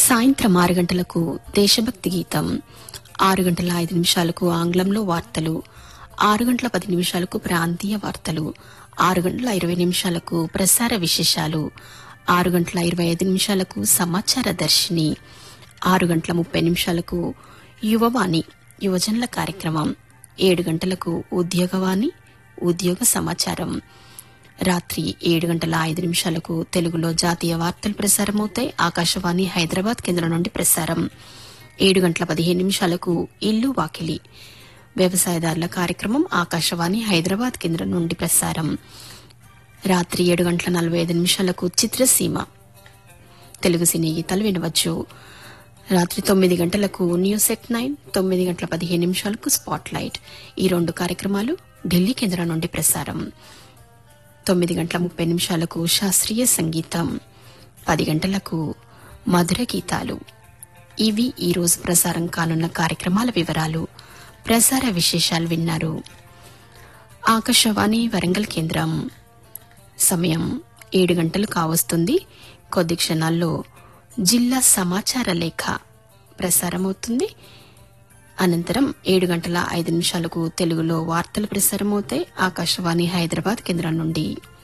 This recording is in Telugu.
సాయంత్రం ఆరు గంటలకు దేశభక్తి గీతం ఆరు గంటల ఐదు నిమిషాలకు ఆంగ్లంలో వార్తలు ఆరు గంటల పది నిమిషాలకు ప్రాంతీయ వార్తలు ఆరు గంటల ఇరవై నిమిషాలకు ప్రసార విశేషాలు ఆరు గంటల ఇరవై ఐదు నిమిషాలకు సమాచార దర్శిని ఆరు గంటల ముప్పై నిమిషాలకు యువవాణి యువజనుల కార్యక్రమం ఏడు గంటలకు ఉద్యోగవాణి ఉద్యోగ సమాచారం రాత్రి ఏడు గంటల ఐదు నిమిషాలకు తెలుగులో జాతీయ వార్తలు ప్రసారమవుతాయి ఆకాశవాణి హైదరాబాద్ కేంద్రం నుండి ప్రసారం ఏడు గంటల పదిహేను నిమిషాలకు ఇల్లు వాకిలి వ్యవసాయదారుల కార్యక్రమం ఆకాశవాణి హైదరాబాద్ కేంద్రం నుండి ప్రసారం రాత్రి ఏడు గంటల నలభై ఐదు నిమిషాలకు చిత్రసీమ తెలుగు సినీ గీతాలు వినవచ్చు రాత్రి తొమ్మిది గంటలకు న్యూస్ ఎట్ నైన్ తొమ్మిది గంటల పదిహేను నిమిషాలకు స్పాట్ లైట్ ఈ రెండు కార్యక్రమాలు ఢిల్లీ కేంద్రం నుండి ప్రసారం తొమ్మిది గంటల ముప్పై నిమిషాలకు శాస్త్రీయ సంగీతం పది గంటలకు మధుర గీతాలు ఇవి ఈ రోజు ప్రసారం కానున్న కార్యక్రమాల వివరాలు ప్రసార విశేషాలు విన్నారు ఆకాశవాణి వరంగల్ కేంద్రం సమయం ఏడు గంటలు కావస్తుంది కొద్ది క్షణాల్లో జిల్లా సమాచార లేఖ ప్రసారమవుతుంది అనంతరం ఏడు గంటల ఐదు నిమిషాలకు తెలుగులో వార్తలు ప్రసారమవుతాయి ఆకాశవాణి హైదరాబాద్ కేంద్రం నుండి